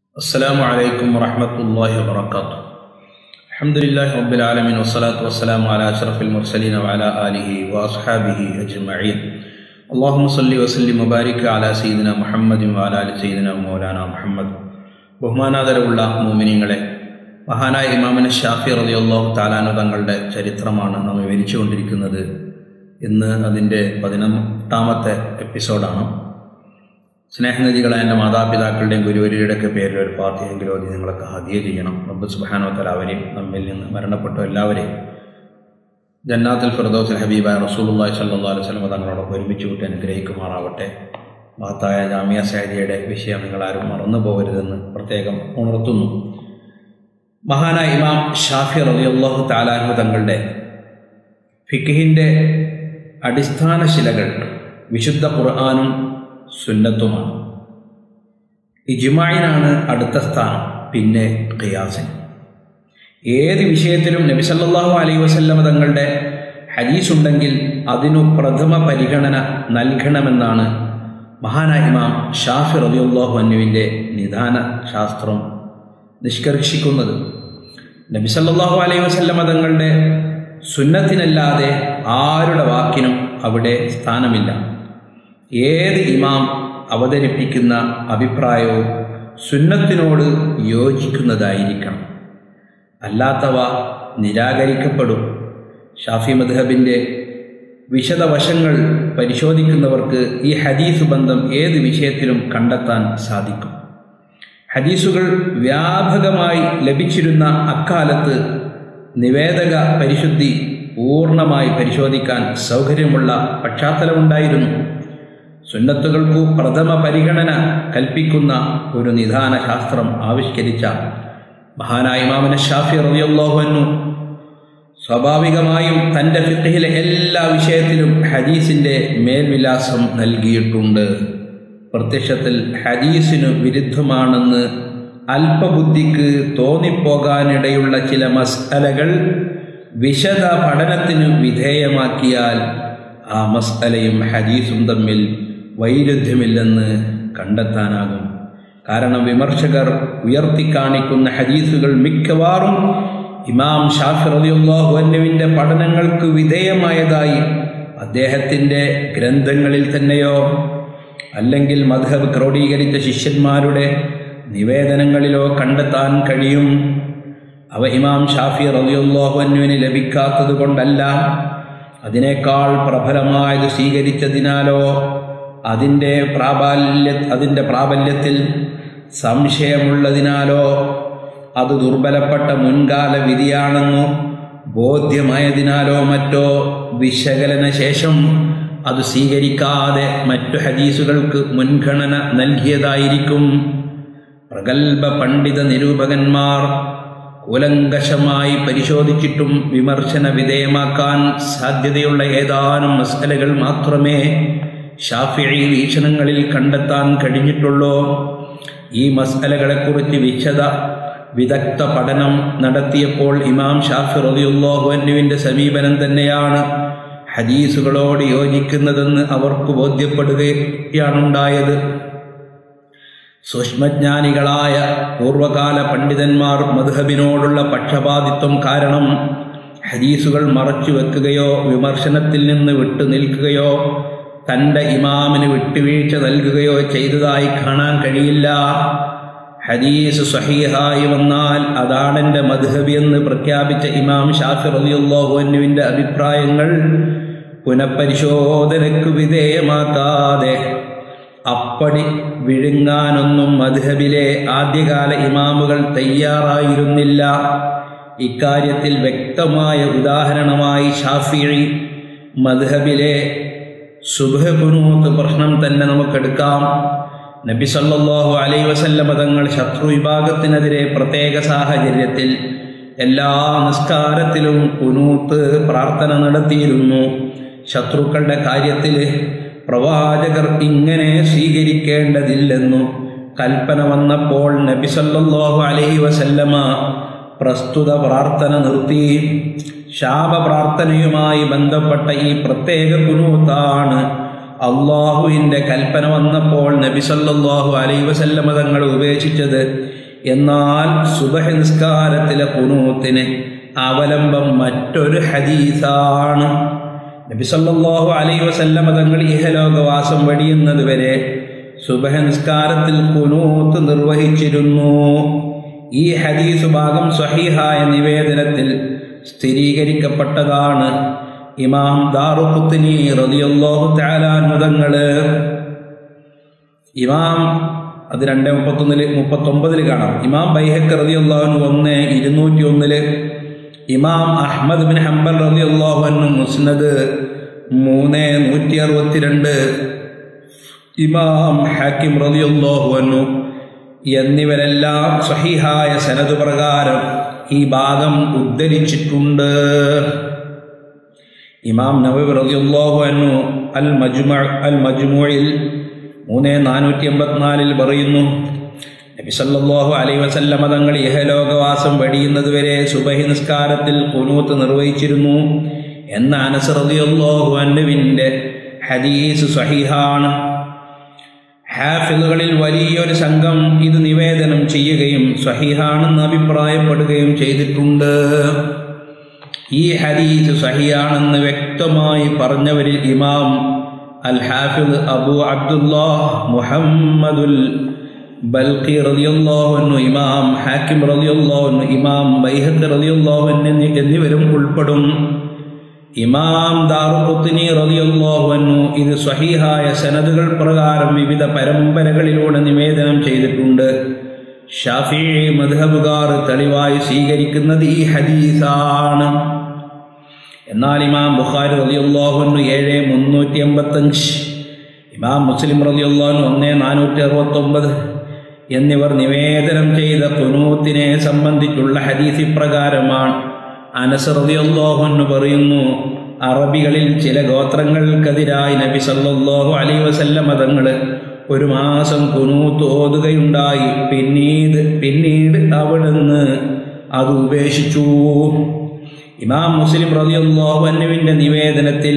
السلام عليكم ورحمة الله وبركاته الحمد لله رب العالمين والصلاة والسلام على أشرف المرسلين وعلى آله وأصحابه أجمعين اللهم صل وسلم وبارك على سيدنا محمد وعلى آل سيدنا مولانا محمد ബഹുമാനാദരവുള്ള മോമിനിങ്ങളെ മഹാനായ ഇമാമിന് ഷാഫി റളിയല്ലാഹു താലാനു തങ്ങളുടെ ചരിത്രമാണ് നാം വിവരിച്ചുകൊണ്ടിരിക്കുന്നത് ഇന്ന് അതിൻ്റെ പതിനെട്ടാമത്തെ എപ്പിസോഡാണ് സ്നേഹനിധികളെ എൻ്റെ മാതാപിതാക്കളുടെയും ഗുരുവരിയുടെയൊക്കെ പേരിൽ ഒരു പാർട്ടിയെങ്കിലും അത് നിങ്ങളൊക്കെ ഹദിയ ചെയ്യണം റബ്ബ് സുബാനോത്തല അവരെയും നമ്മിൽ നിന്ന് മരണപ്പെട്ട എല്ലാവരെയും ജന്നാത്തുൽ ഫിർദൗസിൽ ഹബീബായ റസൂലുള്ളാഹി സ്വല്ലല്ലാഹു അലൈഹി വസല്ലം തങ്ങളോടൊപ്പം ഒരുമിച്ച് കൂട്ടി അനുഗ്രഹിക്കുമാറാവട്ടെ മഹത്തായ ജാമിയ സാരിയുടെ വിഷയം നിങ്ങളാരും മറന്നു പോകരുതെന്ന് പ്രത്യേകം ഉണർത്തുന്നു മഹാനായ ഇമാം ഷാഫി റളിയല്ലാഹു താലാഹു തങ്ങളുടെ ഫിഖിൻ്റെ അടിസ്ഥാന ശിലകൾ വിശുദ്ധ ഖുർആാനും സുന്നത്തുമാണ് ഇജ്മായിനാണ് അടുത്ത സ്ഥാനം പിന്നെ ഖിയാസിന് ഏത് വിഷയത്തിലും നബി സല്ലല്ലാഹു അലൈഹി വസല്ലമ തങ്ങളുടെ ഹദീസ് ഉണ്ടെങ്കിൽ അതിനു പ്രഥമ പരിഗണന നൽകണമെന്നാണ് മഹാനായ ഇമാം ഷാഫി റളിയല്ലാഹു അന്നുവിൻ്റെ നിദാന ശാസ്ത്രം നിഷ്കർഷിക്കുന്നത് നബി സല്ലല്ലാഹു അലൈഹി വസല്ലമ തങ്ങളുടെ സുന്നത്തിനല്ലാതെ ആരുടെ വാക്കിനും അവിടെ സ്ഥാനമില്ല ഏത് ഇമാം അവതരിപ്പിക്കുന്ന അഭിപ്രായവും സുന്നത്തിനോട് യോജിക്കുന്നതായിരിക്കണം അല്ലാത്തവ നിരാകരിക്കപ്പെടും ഷാഫി മദ്ഹബിൻ്റെ വിശദവശങ്ങൾ പരിശോധിക്കുന്നവർക്ക് ഈ ഹദീസ് ബന്ധം ഏത് വിഷയത്തിലും കണ്ടെത്താൻ സാധിക്കും ഹദീസുകൾ വ്യാപകമായി ലഭിച്ചിരുന്ന അക്കാലത്ത് നിവേദക പരിശുദ്ധി പൂർണ്ണമായി പരിശോധിക്കാൻ സൗകര്യമുള്ള പശ്ചാത്തലമുണ്ടായിരുന്നു സുന്നത്തുകൾക്കു പ്രഥമ പരിഗണന കൽപ്പിക്കുന്ന ഒരു നിദാന ശാസ്ത്രം ആവിഷ്കരിച്ച മഹാനായ ഇമാമിന് ഷാഫി റളിയല്ലാഹുവിനു സ്വാഭാവികമായും തൻ്റെ ഫിഖിലെ എല്ലാ വിഷയത്തിലും ഹദീസിൻ്റെ മേൽവിലാസം നൽകിയിട്ടുണ്ട് പ്രത്യക്ഷത്തിൽ ഹദീസിനു വിരുദ്ധമാണെന്ന് അല്പബുദ്ധിക്ക് തോന്നിപ്പോകാനിടയുള്ള ചില മസ്അലകൾ വിശദ പഠനത്തിനു വിധേയമാക്കിയാൽ ആ മസ്അലയും ഹദീസും തമ്മിൽ വൈരുദ്ധ്യമില്ലെന്ന് കണ്ടെത്താനാകും കാരണം വിമർശകർ ഉയർത്തിക്കാണിക്കുന്ന ഹദീസുകൾ മിക്കവാറും ഇമാം ഷാഫി റളിയല്ലാഹു അൻഹുവിൻ്റെ പഠനങ്ങൾക്ക് വിധേയമായതായി അദ്ദേഹത്തിൻ്റെ ഗ്രന്ഥങ്ങളിൽ തന്നെയോ അല്ലെങ്കിൽ മധബ് ക്രോഡീകരിച്ച ശിഷ്യന്മാരുടെ നിവേദനങ്ങളിലോ കണ്ടെത്താൻ കഴിയും അവ ഇമാം ഷാഫി റളിയല്ലാഹു അൻഹുവിന് ലഭിക്കാത്തത് കൊണ്ടല്ല അതിനേക്കാൾ പ്രബലമായത് സ്വീകരിച്ചതിനാലോ അതിൻ്റെ പ്രാബല്യ അതിൻ്റെ പ്രാബല്യത്തിൽ സംശയമുള്ളതിനാലോ അത് ദുർബലപ്പെട്ട മുൻകാല വിധിയാണെന്നോ ബോധ്യമായതിനാലോ മറ്റോ വിശകലന ശേഷം അത് സ്വീകരിക്കാതെ മറ്റു ഹദീസുകൾക്ക് മുൻഗണന നൽകിയതായിരിക്കും പ്രഗത്ഭ പണ്ഡിത നിരൂപകന്മാർ കൂലങ്കശമായി പരിശോധിച്ചിട്ടും വിമർശന വിധേയമാക്കാൻ സാധ്യതയുള്ള ഏതാനും മസലകൾ മാത്രമേ ഷാഫിഴി വീക്ഷണങ്ങളിൽ കണ്ടെത്താൻ കഴിഞ്ഞിട്ടുള്ളൂ ഈ മസലകളെക്കുറിച്ച് വിശദ വിദഗ്ധ പഠനം നടത്തിയപ്പോൾ ഇമാം ഷാഫി റളിയല്ലാഹു അൻഹുവിൻ്റെ സമീപനം തന്നെയാണ് ഹദീസുകളോട് യോജിക്കുന്നതെന്ന് അവർക്ക് ബോധ്യപ്പെടുകയാണുണ്ടായത് സൂക്ഷ്മജ്ഞാനികളായ പൂർവകാല പണ്ഡിതന്മാർ മധുഹബിനോടുള്ള പക്ഷപാതിത്വം കാരണം ഹദീസുകൾ മറച്ചു വെക്കുകയോ വിമർശനത്തിൽ നിന്ന് വിട്ടു നിൽക്കുകയോ തൻ്റെ ഇമാമിന് വിട്ടുവീഴ്ച നൽകുകയോ ചെയ്തതായി കാണാൻ കഴിയില്ല ഹദീസ് സഹീഹായി വന്നാൽ അതാണെൻ്റെ മധുഹബി എന്ന് പ്രഖ്യാപിച്ച ഇമാം ഷാഫി റളിയല്ലാഹു അൻഹുവിൻ്റെ അഭിപ്രായങ്ങൾ പുനഃപരിശോധനയ്ക്ക് വിധേയമാക്കാതെ അപ്പടി വിഴുങ്ങാനൊന്നും മധുഹബിലെ ആദ്യകാല ഇമാമുകൾ തയ്യാറായിരുന്നില്ല ഇക്കാര്യത്തിൽ വ്യക്തമായ ഉദാഹരണമായി ഷാഫിഴി മധുഹബിലെ സുബഹുനൂത്ത് പ്രശ്നം തന്നെ നമുക്കെടുക്കാം നബി സല്ലല്ലാഹു അലൈഹി വസല്ലമ തങ്ങൾ ശത്രു വിഭാഗത്തിനെതിരെ പ്രത്യേക സാഹചര്യത്തിൽ എല്ലാ നിസ്കാരത്തിലും കുനൂത്ത് പ്രാർത്ഥന നടത്തിയിരുന്നു ശത്രുക്കളുടെ കാര്യത്തിൽ പ്രവാചകർ ഇങ്ങനെ സ്വീകരിക്കേണ്ടതില്ലെന്നു കൽപ്പന വന്നപ്പോൾ നബി സല്ലല്ലാഹു അലൈഹി വസല്ലമ പ്രസ്തുത പ്രാർത്ഥന നിർത്തി ശാപപ്രാർത്ഥനയുമായി ബന്ധപ്പെട്ട ഈ പ്രത്യേക കുനൂത്താണ് അള്ളാഹുവിൻ്റെ കൽപ്പന വന്നപ്പോൾ നബി സല്ലല്ലാഹു അലൈഹി വസല്ലമ തങ്ങൾ ഉപേക്ഷിച്ചത് എന്നാൽ സുബഹ നിസ്കാരത്തിലെ കുനൂത്തിന് അവലംബം മറ്റൊരു ഹദീസാണ് നബി സല്ലല്ലാഹു അലൈഹി വസല്ലമ തങ്ങൾ ഇഹലോകവാസം വെടിയുന്നത് വരെ സുബഹ നിസ്കാരത്തിൽ കുനൂത്ത് നിർവഹിച്ചിരുന്നു ഈ ഹദീസ് ഭാഗം സ്വഹീഹായ നിവേദനത്തിൽ സ്ഥിരീകരിക്കപ്പെട്ടതാണ് ഇമാം ദാറുഖുത്തിനി റളിയല്ലാഹു തആല അനുതങ്ങള് ഇമാം അത് രണ്ട് മുപ്പത്തൊന്നില് മുപ്പത്തൊമ്പതിൽ കാണാം ഇമാം ബൈഹക്ക് റളിയല്ലാഹു ഒന്ന് ഇരുന്നൂറ്റി ഒന്നില് ഇമാം അഹ്മദ് ബിൻ ഹംബൽ റളിയല്ലാഹു അൻഹു മുസ്നദ് മൂന്ന് നൂറ്റി അറുപത്തിരണ്ട് ഇമാം ഹാക്കിം റളിയല്ലാഹു അൻഹു എന്നിവരെല്ലാം സഹിഹായ സനത് പ്രകാരം ഈ ഭാഗം ഉദ്ധരിച്ചിട്ടുണ്ട് ഇമാം നവവി റളിയല്ലാഹു അൻഹു അൽ മജ്മു അൽ മജ്മുഇൽ മൂന്ന് നാനൂറ്റി എൺപത്തിനാലിൽ പറയുന്നു നബി സല്ലല്ലാഹു അലൈഹി വസല്ലമ തങ്ങൾ ഇഹലോകവാസം വെടിയുന്നത് വരെ സുബഹി നിസ്കാരത്തിൽ കുനൂത്ത് നിർവഹിച്ചിരുന്നു എന്ന അനസ് റളിയല്ലാഹു അൻഹുവിൻ്റെ ഹദീസ് സഹിഹാണ് ഹാഫിളുകളിൽ വലിയൊരു സംഘം ഇത് നിവേദനം ചെയ്യുകയും സഹിഹാണെന്ന് അഭിപ്രായപ്പെടുകയും ചെയ്തിട്ടുണ്ട് ഈ ഹദീസ് സഹിയാണെന്ന് വ്യക്തമായി പറഞ്ഞവരിൽ ഇമാം അൽ ഹാഫിദ് അബു അബ്ദുല്ലാഹ് മുഹമ്മദുൽ ബൽഖി റളിയല്ലാഹു അൻഹു ഇമാം ഹാക്കിം റളിയല്ലാഹു അൻഹു ഇമാം ബൈഹഖി റളിയല്ലാഹു അൻഹു എന്നിവരും ഉൾപ്പെടും ഇമാം ദാറുഖുത്നി റളിയല്ലാഹു അൻഹു ഇത് സ്വഹീഹായ സനദുകൾ പ്രകാരം വിവിധ പരമ്പരകളിലൂടെ നിവേദനം ചെയ്തിട്ടുണ്ട് ഷാഫി മദ്ഹബുകാർ തെളിവായി സ്വീകരിക്കുന്നത് ഈ ഹദീസാണ് എന്നാൽ ഇമാം ബുഖാരി റളിയല്ലാഹു അൻഹു ഏഴ് മുന്നൂറ്റി എൺപത്തഞ്ച് ഇമാം മുസ്ലിം റളിയല്ലാഹു അൻഹു ഒന്ന് നാനൂറ്റി അറുപത്തൊമ്പത് എന്നിവർ നിവേദനം ചെയ്ത കുനൂത്തിനെ സംബന്ധിച്ചുള്ള ഹദീസ് ഇപ്രകാരമാണ് അനസ് റളിയല്ലാഹു അൻഹു പറയുന്നു അറബികളിൽ ചില ഗോത്രങ്ങൾക്കെതിരായി നബി സല്ലല്ലാഹു അലൈഹി വസല്ലമ തങ്ങൾ ഒരു മാസം കുനൂത്ത് ഓതുകയുണ്ടായി പിന്നീട് പിന്നീട് അവിടുന്ന് അത് ഉപേക്ഷിച്ചു ഇമാം മുസ്ലിം റളിയല്ലാഹു അൻഹുവിൻ്റെ നിവേദനത്തിൽ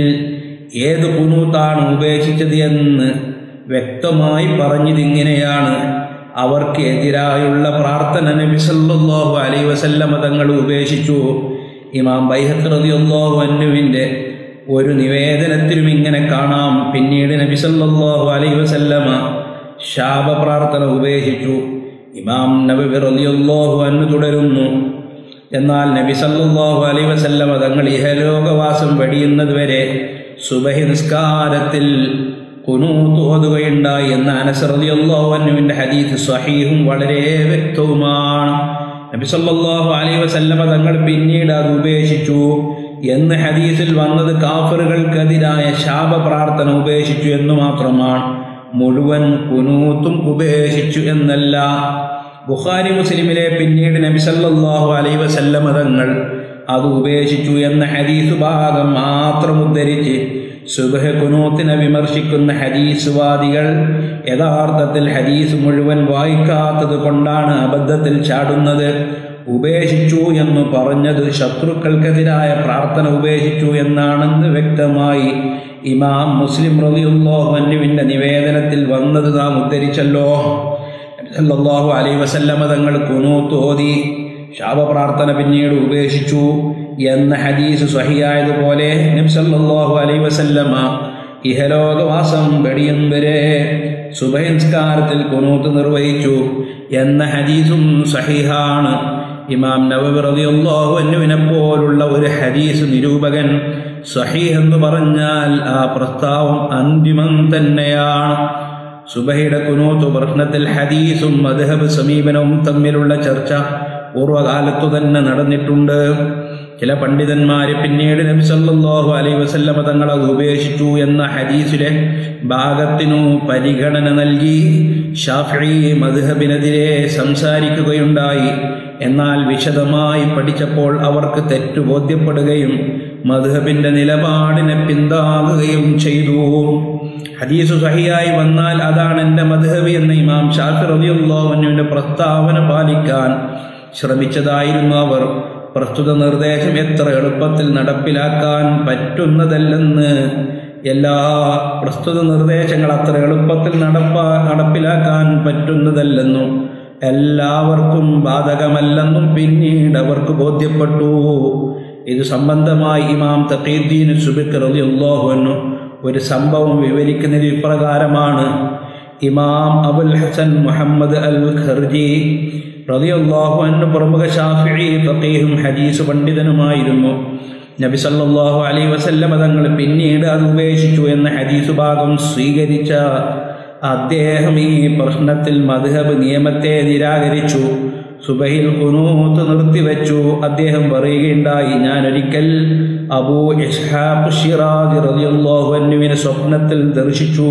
ഏത് കുനൂത്താണ് ഉപേക്ഷിച്ചത് എന്ന് വ്യക്തമായി പറഞ്ഞതിങ്ങനെയാണ് അവർക്ക് എതിരായുള്ള പ്രാർത്ഥന നബി സല്ലല്ലാഹു അലൈഹി വസല്ലമ തങ്ങൾ ഉപേക്ഷിച്ചു ഇമാം ബൈഹത്ത് റളിയല്ലാഹു അൻഹുവിൻ്റെ ഒരു നിവേദനത്തിലും ഇങ്ങനെ കാണാം പിന്നീട് നബി സല്ലല്ലാഹു അലൈഹി വസല്ലമ ശാപ പ്രാർത്ഥന ഉപേക്ഷിച്ചു ഇമാം നബി റളിയല്ലാഹു അൻഹു തുടരുന്നു എന്നാൽ നബി സല്ലല്ലാഹു അലൈഹി വസല്ലമ തങ്ങൾ ഇഹലോകവാസം വെടിയുന്നത് വരെ സുബഹി നിസ്കാരത്തിൽ കുനൂത്ത് ഓതുകയുണ്ടായി എന്ന അനസ് റളിയല്ലാഹു അൻഹുവിൻ്റെ ഹദീസ് സ്വഹീഹും വളരെ വ്യക്തവുമാണ് നബി സല്ലല്ലാഹു അലൈഹി വസല്ലമ തങ്ങൾ പിന്നീട് അത് ഉപേക്ഷിച്ചു എന്ന് ഹദീസിൽ വന്നത് കാഫറുകൾക്കെതിരായ ശാപ പ്രാർത്ഥന ഉപേക്ഷിച്ചു എന്ന് മാത്രമാണ് മുഴുവൻ കുനൂത്തും ഉപേക്ഷിച്ചു എന്നല്ല ബുഖാരി മുസ്ലിമിലെ പിന്നീട് നബി സല്ലല്ലാഹു അലൈഹി വസല്ലമ തങ്ങൾ അത് ഉപേക്ഷിച്ചു എന്ന ഹദീസ് ഭാഗം മാത്രം ഉദ്ധരിച്ച് സുബഹ കുനൂത്തിനെ വിമർശിക്കുന്ന ഹദീസുവാദികൾ യഥാർത്ഥത്തിൽ ഹദീസ് മുഴുവൻ വായിക്കാത്തത് കൊണ്ടാണ് അബദ്ധത്തിൽ ചാടുന്നത് ഉപേക്ഷിച്ചു എന്ന് പറഞ്ഞത് ശത്രുക്കൾക്കെതിരായ പ്രാർത്ഥന ഉപേക്ഷിച്ചു എന്നാണെന്ന് വ്യക്തമായി ഇമാം മുസ്ലിം റളിയല്ലാഹു അൻഹുവിൻ്റെ നിവേദനത്തിൽ വന്നത് നാം ഉദ്ധരിച്ചല്ലോ സല്ലല്ലാഹു അലൈഹി വസല്ലമ തങ്ങൾ കുനൂത്ത് ഓതി ശാപപ്രാർത്ഥന പിന്നീട് ഉപേക്ഷിച്ചു എന്ന ഹദീസ് സ്വഹിയായതുപോലെ നബി സല്ലല്ലാഹു അലൈഹി വസല്ലമ ഇഹലോകവാസം വെടിയും വരെ സുബഹിൻസ്കാരത്തിൽ കുനൂത്ത് നിർവഹിച്ചു എന്ന ഹദീസും സഹിഹാണ് ഇമാം നവവി റളിയല്ലാഹു അൻഹുവിനെ പോലുള്ള ഒരു ഹദീസ് നിരൂപകൻ സഹീഹ് എന്ന് പറഞ്ഞാൽ ആ പ്രസ്താവം അന്തിമം തന്നെയാണ് സുബഹിയുടെ കുനൂത്ത് പ്രശ്നത്തിൽ ഹദീസും മദ്ഹബ് സമീപനവും തമ്മിലുള്ള ചർച്ച പൂർവ്വകാലത്തു തന്നെ നടന്നിട്ടുണ്ട് ചില പണ്ഡിതന്മാര് പിന്നീട് നബി സല്ലല്ലാഹു അലൈഹി വസല്ലമ തങ്ങൾ അത് ഉപേക്ഷിച്ചു എന്ന ഹദീസിലെ ഭാഗത്തിനു പരിഗണന നൽകി ഷാഫി മദ്ഹബിനെതിരെ സംസാരിക്കുകയുണ്ടായി എന്നാൽ വിശദമായി പഠിച്ചപ്പോൾ അവർക്ക് തെറ്റു ബോധ്യപ്പെടുകയും മദ്ഹബിന്റെ നിലപാടിനെ പിന്താങ്ങുകയും ചെയ്തു ഹദീസ് സഹിയായി വന്നാൽ അതാണ് എൻ്റെ മദ്ഹബി എന്ന ഇമാം ഷാഫി റളിയല്ലാഹുവിൻ്റെ പ്രസ്താവന പാലിക്കാൻ ശ്രമിച്ചതായിരുന്നു അവർ പ്രസ്തുത നിർദ്ദേശം എത്ര എളുപ്പത്തിൽ നടപ്പിലാക്കാൻ പറ്റുന്നതല്ലെന്ന് എല്ലാ പ്രസ്തുത നിർദ്ദേശങ്ങൾ അത്ര എളുപ്പത്തിൽ നടപ്പ നടപ്പിലാക്കാൻ പറ്റുന്നതല്ലെന്നും എല്ലാവർക്കും ബാധകമല്ലെന്നും പിന്നീട് അവർക്ക് ബോധ്യപ്പെട്ടു ഇത് സംബന്ധമായി ഇമാം തഖീദ്ദീൻ സുബിഖ് റളിയല്ലാഹു അൻഹു ഒരു സംഭവം വിവരിക്കുന്നത് ഇപ്രകാരമാണ് ഇമാം അബുൽ ഹസൻ മുഹമ്മദ് അൽ ഖർജി റളിയല്ലാഹു അൻഹു പ്രമുഖ ഷാഫിഈ ഫഖീഹും ഹദീസ് പണ്ഡിതനുമായിരുന്നു നബി സല്ലല്ലാഹു അലൈഹി വസല്ലമ തങ്ങൾ പിന്നീട് അത് ഉപേക്ഷിച്ചു എന്ന ഹദീസ് ഭാഗം സ്വീകരിച്ച അദ്ദേഹം ഈ പ്രശ്നത്തിൽ മദ്ഹബ് നിയമത്തെ നിരാകരിച്ചു സുബഹിൽ കുനൂത്ത് നിർത്തിവെച്ചു അദ്ദേഹം പറയുകയുണ്ടായി ഞാൻ ഒരിക്കൽ അബൂ ഇസ്ഹാഖ് ഷിറാദി റളിയല്ലാഹു അൻഹുവിനെ സ്വപ്നത്തിൽ ദർശിച്ചു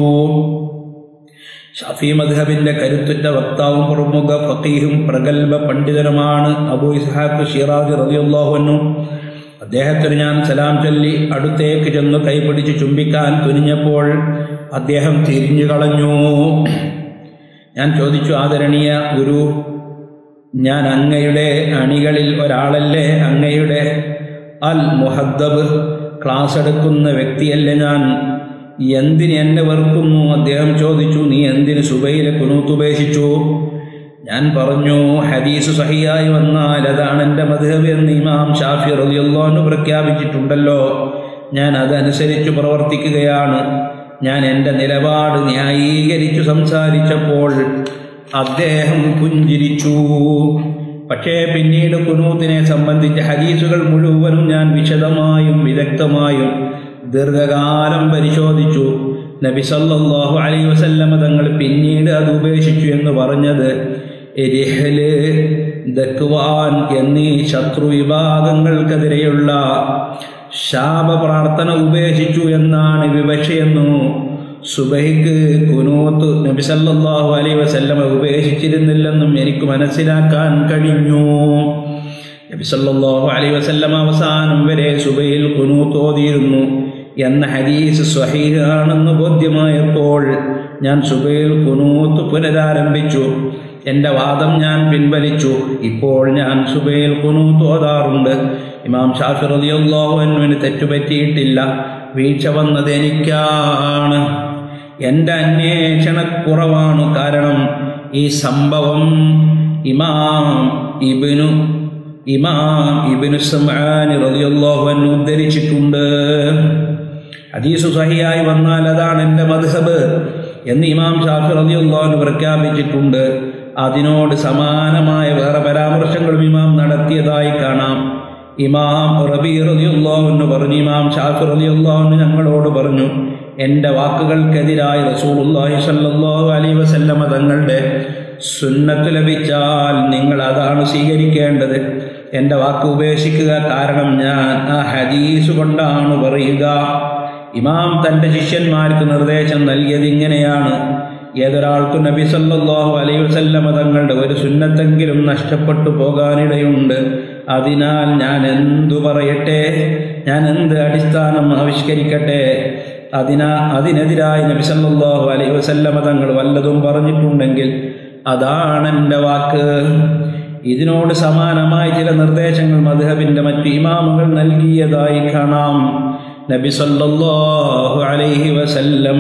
ഷാഫി മദ്ഹബിന്റെ കരുത്തുറ്റ വക്താവും പ്രമുഖ ഫക്കീഹും പ്രഗത്ഭ പണ്ഡിതനുമാണ് അബൂ ഇസ്ഹാഖ് ഷിറാദി റളിയല്ലാഹു അൻഹു അദ്ദേഹത്തിന് ഞാൻ സലാം ചൊല്ലി അടുത്തേക്ക് ചെന്ന് കൈപിടിച്ച് ചുംബിക്കാൻ തുനിഞ്ഞപ്പോൾ അദ്ദേഹം തിരിഞ്ഞു കളഞ്ഞു ഞാൻ ചോദിച്ചു ആദരണീയ ഗുരു ഞാൻ അങ്ങയുടെ അണികളിൽ ഒരാളല്ലേ അങ്ങയുടെ അൽ മുഹദ്ദബ് ക്ലാസ് എടുക്കുന്ന വ്യക്തിയല്ലേ ഞാൻ എന്തിന് എന്നെ വെറുക്കുന്നു അദ്ദേഹം ചോദിച്ചു നീ എന്തിന് സുബൈലെ കുനൂത്തുപേക്ഷിച്ചു ഞാൻ പറഞ്ഞു ഹദീസ് സഹിയായി വന്നാൽ അതാണ് എൻ്റെ മധുഹബ് എന്ന് ഇമാം ഷാഫി റളിയല്ലാഹു പ്രഖ്യാപിച്ചിട്ടുണ്ടല്ലോ ഞാൻ അതനുസരിച്ച് പ്രവർത്തിക്കുകയാണ് ഞാൻ എൻ്റെ നിലപാട് ന്യായീകരിച്ചു സംസാരിച്ചപ്പോൾ അദ്ദേഹം പുഞ്ചിരിച്ചു പക്ഷേ പിന്നീട് കുനൂത്തിനെ സംബന്ധിച്ച ഹദീസുകൾ മുഴുവനും ഞാൻ വിശദമായും വിദഗ്ധമായും ദീർഘകാലം പരിശോധിച്ചു നബി സല്ലല്ലാഹു അലൈഹി വസല്ലമ തങ്ങൾ പിന്നീട് അത് ഉപേക്ഷിച്ചു എന്ന് പറഞ്ഞത് എരിഹല് ദക്വാൻ എന്നീ ശത്രു വിഭാഗങ്ങൾക്കെതിരെയുള്ള ശാപപ്രാർത്ഥന ഉപേക്ഷിച്ചു എന്നാണ് വിവക്ഷയെന്നു സുബൈക്ക് കുനൂത്ത് നബി സല്ലല്ലാഹു അലൈഹി വസല്ലമ ഉപേക്ഷിച്ചിരുന്നില്ലെന്നും എനിക്ക് മനസ്സിലാക്കാൻ കഴിഞ്ഞു നബി സല്ലല്ലാഹു അലൈഹി വസല്ലമ അവസാനം വരെ സുബൈൽ കുനൂത്ത് ഓതിയിരുന്നു എന്ന ഹദീസ് സ്വഹീഹാണെന്ന് ബോധ്യമായപ്പോൾ ഞാൻ സുബൈൽ കുനൂത്ത് പുനരാരംഭിച്ചു എൻ്റെ വാദം ഞാൻ പിൻവലിച്ചു ഇപ്പോൾ ഞാൻ സുബൈൽ കുനൂത്ത് ഓതാറുണ്ട് ഇമാം ഷാഫി റളിയല്ലാഹു അൻഹുവിന് തെറ്റുപറ്റിയിട്ടില്ല വീഴ്ച വന്നത് എനിക്കാണ് എൻ്റെ അന്വേഷണക്കുറവാണ് കാരണം ഈ സംഭവം ഇമാം ഇബിനു ഇമാം ഇബിനു സമാനി റളിയല്ലാഹു അൻഹു ഉദ്ധരിച്ചിട്ടുണ്ട് ഹദീസ് സഹിയായി വന്നാൽ അതാണ് എൻ്റെ മദ്ഹബ് എന്ന് ഇമാം ഷാഫി റളിയല്ലാഹു അൻഹു പ്രഖ്യാപിച്ചിട്ടുണ്ട് അതിനോട് സമാനമായ വേറെ പരാമർശങ്ങളും ഇമാം നടത്തിയതായി കാണാം ഇമാം റബി റളിയല്ലാഹു അൻഹു പറഞ്ഞു ഇമാം ഷാഫി റളിയല്ലാഹു അൻഹു ഞങ്ങളോട് പറഞ്ഞു എൻ്റെ വാക്കുകൾക്കെതിരായി റസൂലുള്ളാഹി സ്വല്ലല്ലാഹു അലൈഹി വസല്ലമ തങ്ങളുടെ സുന്നത്ത് ലഭിച്ചാൽ നിങ്ങൾ അതാണ് സ്വീകരിക്കേണ്ടത് എൻ്റെ വാക്ക് ഉപേക്ഷിക്കുക കാരണം ഞാൻ ആ ഹദീസ് കൊണ്ടാണ് പറയുക ഇമാം തൻ്റെ ശിഷ്യന്മാർക്ക് നിർദ്ദേശം നൽകിയത് ഇങ്ങനെയാണ് ഏതൊരാൾക്കും നബി സല്ലല്ലാഹു അലൈഹി വസല്ലമ തങ്ങളുടെ ഒരു സുന്നത്തെങ്കിലും നഷ്ടപ്പെട്ടു പോകാനിടയുണ്ട് അതിനാൽ ഞാൻ എന്തു പറയട്ടെ ഞാൻ എന്ത് അടിസ്ഥാനം ആവിഷ്കരിക്കട്ടെ അതിനാ അതിനെതിരായി നബി സല്ലല്ലാഹു അലൈഹി വസല്ലമ തങ്ങൾ വല്ലതും പറഞ്ഞിട്ടുണ്ടെങ്കിൽ അതാണ് എൻ്റെ വാക്ക് ഇതിനോട് സമാനമായ ചില നിർദ്ദേശങ്ങൾ മദ്ഹബിൻ്റെ മറ്റു ഇമാമുകൾ നൽകിയതായി കാണാം നബി സല്ലല്ലാഹു അലൈഹി വസല്ലമ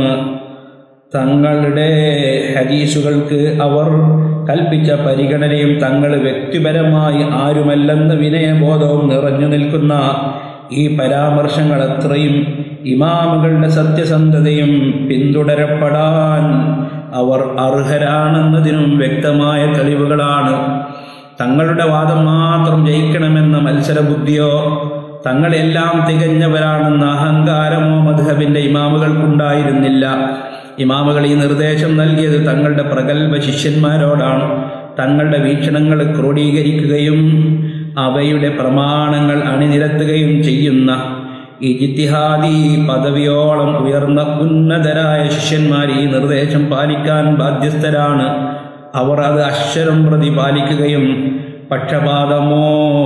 തങ്ങളുടെ ഹദീസുകൾക്ക് അവർ കൽപ്പിച്ച പരിഗണനയും തങ്ങൾ വ്യക്തിപരമായി ആരുമല്ലെന്ന വിനയബോധവും നിറഞ്ഞു നിൽക്കുന്ന ഈ പരാമർശങ്ങൾ അത്രയും ഇമാമുകളുടെ സത്യസന്ധതയും പിന്തുടരപ്പെടാൻ അവർ അർഹരാണെന്നതിനും വ്യക്തമായ തെളിവുകളാണ് തങ്ങളുടെ വാദം മാത്രം ജയിക്കണമെന്ന മത്സരബുദ്ധിയോ തങ്ങളെല്ലാം തികഞ്ഞവരാണെന്ന അഹങ്കാരമോ മധുഹബിൻ്റെ ഇമാമുകൾക്കുണ്ടായിരുന്നില്ല ഇമാമുകൾ ഈ നിർദ്ദേശം നൽകിയത് തങ്ങളുടെ പ്രഗത്ഭ ശിഷ്യന്മാരോടാണ് തങ്ങളുടെ വീക്ഷണങ്ങൾ ക്രോഡീകരിക്കുകയും അവയുടെ പ്രമാണങ്ങൾ അണിനിരത്തുകയും ചെയ്യുന്ന ഇജിത്തിഹാദി പദവിയോളം ഉയർന്ന ഉന്നതരായ ശിഷ്യന്മാർ ഈ നിർദ്ദേശം പാലിക്കാൻ ബാധ്യസ്ഥരാണ് അവർ അത് അക്ഷരം പ്രതി പാലിക്കുകയും പക്ഷപാതമോ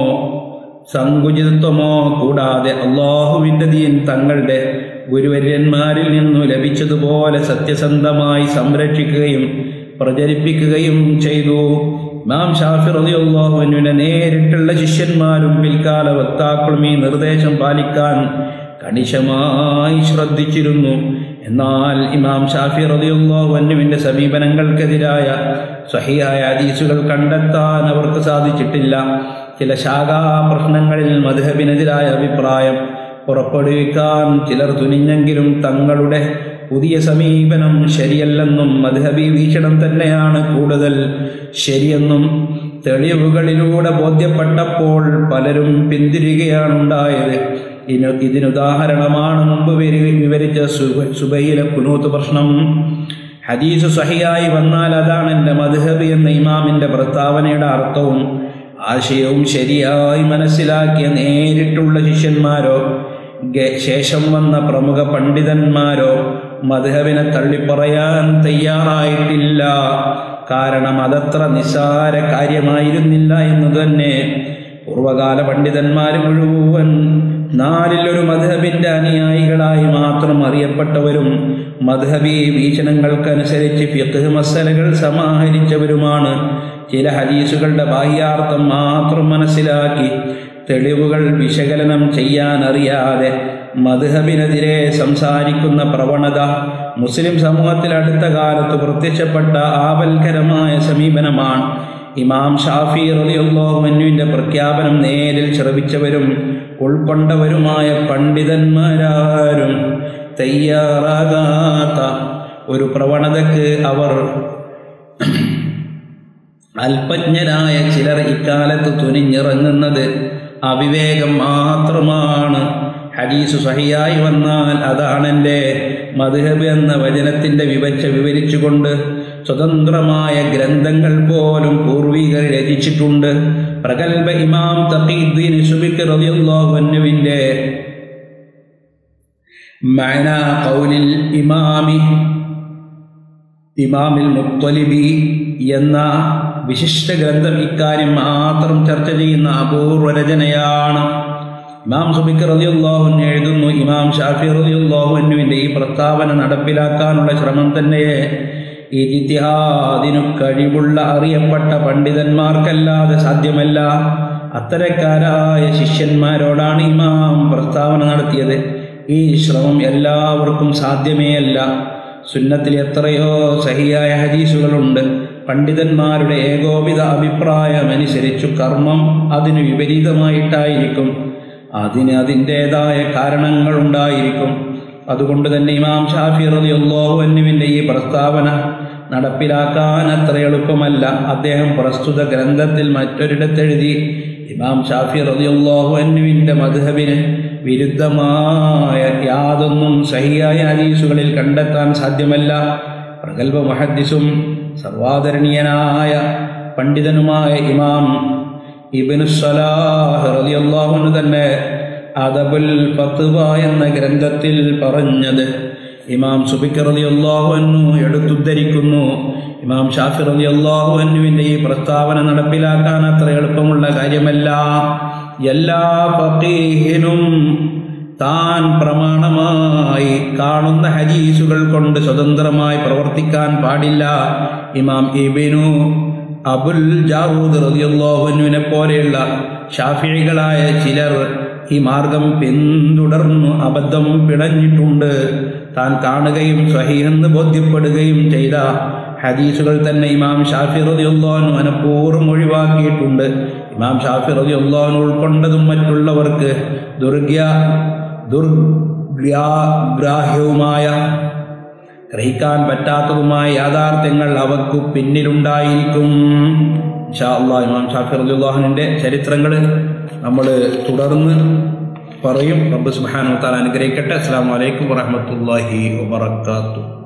സങ്കുചിതത്വമോ കൂടാതെ അള്ളാഹുവിൻ്റെ ദീൻ തങ്ങളുടെ ഗുരുവര്യന്മാരിൽ നിന്നു ലഭിച്ചതുപോലെ സത്യസന്ധമായി സംരക്ഷിക്കുകയും പ്രചരിപ്പിക്കുകയും ചെയ്തു ഇമാം ഷാഫി റളിയല്ലാഹുവിനെ നേരിട്ടുള്ള ശിഷ്യന്മാരും പിൽക്കാല വക്താക്കളും ഈ നിർദ്ദേശം പാലിക്കാൻ കണിശമായി ശ്രദ്ധിച്ചിരുന്നു എന്നാൽ ഇമാം ഷാഫി റളിയല്ലാഹു അൻഹുവിന്റെ സമീപനങ്ങൾക്കെതിരായ സഹിയായ ഹദീസുകൾ കണ്ടെത്താൻ അവർക്ക് സാധിച്ചിട്ടില്ല ചില ശാഖാ പ്രശ്നങ്ങളിൽ മധുഹബിനെതിരായ അഭിപ്രായം പുറപ്പെടുവിക്കാൻ ചിലർ തുനിഞ്ഞെങ്കിലും തങ്ങളുടെ പുതിയ സമീപനം ശരിയല്ലെന്നും മധുഹബി വീക്ഷണം തന്നെയാണ് കൂടുതൽ ശരിയെന്നും തെളിവുകളിലൂടെ ബോധ്യപ്പെട്ടപ്പോൾ പലരും പിന്തിരികയാണുണ്ടായത് ഇന് ഇതിനുദാഹരണമാണ് മുമ്പ് വിവരി- വിവരിച്ച സുബ- സുബൈയിലെ കുനൂത്ത് പ്രശ്നം ഹദീസ് സഹിയായി വന്നാൽ അതാണ് എൻ്റെ മധുഹബ് എന്ന ഇമാമിൻ്റെ പ്രസ്താവനയുടെ അർത്ഥവും ആശയവും ശരിയായി മനസ്സിലാക്കിയ നേരിട്ടുള്ള ശിഷ്യന്മാരോ ഗ- ശേഷം വന്ന പ്രമുഖ പണ്ഡിതന്മാരോ മധുഹബിനെ തള്ളിപ്പറയാൻ തയ്യാറായിട്ടില്ല കാരണം അതത്ര നിസ്സാര കാര്യമായിരുന്നില്ല എന്ന് തന്നെ പൂർവകാല പണ്ഡിതന്മാർ മുഴുവൻ നാലിലൊരു മധുഹബിന്റെ അനുയായികളായി മാത്രം അറിയപ്പെട്ടവരും മധുഹബി വീക്ഷണങ്ങൾക്കനുസരിച്ച് ഫിഖ് മസലകൾ സമാഹരിച്ചവരുമാണ് ചില ഹദീസുകളുടെ ബാഹ്യാർത്ഥം മാത്രം മനസ്സിലാക്കി തെളിവുകൾ വിശകലനം ചെയ്യാൻ അറിയാതെ മധുഹബിനെതിരെ സംസാരിക്കുന്ന പ്രവണത മുസ്ലിം സമൂഹത്തിൽ അടുത്ത കാലത്ത് പ്രത്യക്ഷപ്പെട്ട ആപൽക്കരമായ സമീപനമാണ് ഇമാം ഷാഫി റളിയല്ലാഹുവിന്റെ പ്രഖ്യാപനം നേരിൽ ശ്രവിച്ചവരും ഉൾക്കൊണ്ടവരുമായ പണ്ഡിതന്മാരാരും തയ്യാറാകാത്ത ഒരു പ്രവണതയ്ക്ക് അവർ അല്പജ്ഞരായ ചിലർ ഇക്കാലത്ത് തുനിഞ്ഞിറങ്ങുന്നത് അവിവേകം മാത്രമാണ് ഹദീസ് സഹിയായി വന്നാൽ അതാണ് എൻ്റെ മധുഹബ് എന്ന വചനത്തിൻ്റെ വിവച്ച വിവരിച്ചുകൊണ്ട് സ്വതന്ത്രമായ ഗ്രന്ഥങ്ങൾ പോലും പൂർവികർ രചിച്ചിട്ടുണ്ട് പ്രഗത്ഭ ഇമാം തഖീദ്ദീൻ സുബിക്ക് റളിയല്ലാഹു അൻഹുവിൻ്റെ മഅന ഖൗലിൽ ഇമാമി ഇമാമിൽ മുത്തലിബി എന്ന വിശിഷ്ട ഗ്രന്ഥം ഇക്കാര്യം മാത്രം ചർച്ച ചെയ്യുന്ന അപൂർവ രചനയാണ് ഇമാം സുബിക്ക് റളിയല്ലാഹു എഴുതുന്നു ഇമാം ഷാഫി റളിയല്ലാഹുവിൻ്റെ ഈ പ്രസ്താവന നടപ്പിലാക്കാനുള്ള ശ്രമം തന്നെ ഇജിത്തിഹാദിനു കഴിവുള്ള അറിയപ്പെട്ട പണ്ഡിതന്മാർക്കല്ലാതെ സാധ്യമല്ല അത്തരക്കാരായ ശിഷ്യന്മാരോടാണ് ഇമാം പ്രസ്താവന നടത്തിയത് ഈ ശ്രമം എല്ലാവർക്കും സാധ്യമേ അല്ല സുന്നത്തിൽ എത്രയോ സഹിയായ ഹദീസുകളുണ്ട് പണ്ഡിതന്മാരുടെ ഏകോപിത അഭിപ്രായമനുസരിച്ചു കർമ്മം അതിന് വിപരീതമായിട്ടായിരിക്കും അതിന് അതിൻ്റേതായ കാരണങ്ങളുണ്ടായിരിക്കും അതുകൊണ്ട് തന്നെ ഇമാം ഷാഫി റളിയല്ലാഹു അൻഹുവിൻ്റെ ഈ പ്രസ്താവന നടപ്പിലാക്കാൻ അത്ര എളുപ്പമല്ല അദ്ദേഹം പ്രസ്തുത ഗ്രന്ഥത്തിൽ മറ്റൊരിടത്തെഴുതി ഇമാം ഷാഫി റളിയല്ലാഹു അൻഹുവിൻ്റെ മദ്ഹബിന് വിരുദ്ധമായ യാതൊന്നും സഹിയായ ഹദീസുകളിൽ കണ്ടെത്താൻ സാധ്യമല്ല പ്രഗത്ഭ മഹദ്ദിസും സർവാദരണീയനായ പണ്ഡിതനുമായ ഇമാം ഇബ്നു സലാഹ് റളിയല്ലാഹു അൻഹു തന്നെ അദബുൽ ഫത്വ എന്ന ഗ്രന്ഥത്തിൽ പറഞ്ഞത് ഇമാം സുബിക്ക് റളിയല്ലാഹു അൻഹു എടുത്തുദ്ധരിക്കുന്നു ഇമാം ഷാഫി റളിയല്ലാഹു അൻഹുവിൻ്റെ ഈ പ്രസ്താവന നടപ്പിലാക്കാൻ അത്ര എളുപ്പമുള്ള കാര്യമല്ല എല്ലാ ഫഖീഹിനും താൻ പ്രമാണമായി കാണുന്ന ഹദീസുകൾ കൊണ്ട് സ്വതന്ത്രമായി പ്രവർത്തിക്കാൻ പാടില്ല ഇമാം ഇബിനു അബുൽ ജാവൂദ് റളിയല്ലാഹുവിനെ പോലെയുള്ള ഷാഫിഴികളായ ചിലർ ഈ മാർഗം പിന്തുടർന്നു അബദ്ധം പിടഞ്ഞിട്ടുണ്ട് താൻ കാണുകയും സ്വഹീഹെന്ന് ബോധ്യപ്പെടുകയും ചെയ്ത ഹദീസുകൾ തന്നെ ഇമാം ഷാഫി റളിയല്ലാഹു മനഃപൂർവ്വം ഒഴിവാക്കിയിട്ടുണ്ട് ഇമാം ഷാഫി റളിയല്ലാഹു ഉൾക്കൊണ്ടതും മറ്റുള്ളവർക്ക് ദുർഗ്യ ദുർഗ്രാഹ്യവുമായ ഗ്രഹിക്കാൻ പറ്റാത്തതുമായ യാഥാർത്ഥ്യങ്ങൾ അവർക്ക് പിന്നിലുണ്ടായിരിക്കും ഇൻഷാ അള്ളാഹ് ഇമാം ഷാഫി റളിയല്ലാഹുവിൻ്റെ ചരിത്രങ്ങൾ നമ്മൾ തുടർന്ന് പറയും റബ്ബ് സുബ്ഹാനഹു വ തആല അനുഗ്രഹിക്കട്ടെ അസ്സലാമു അലൈക്കും വറഹ്മത്തുള്ളാഹി വബറകാതുഹു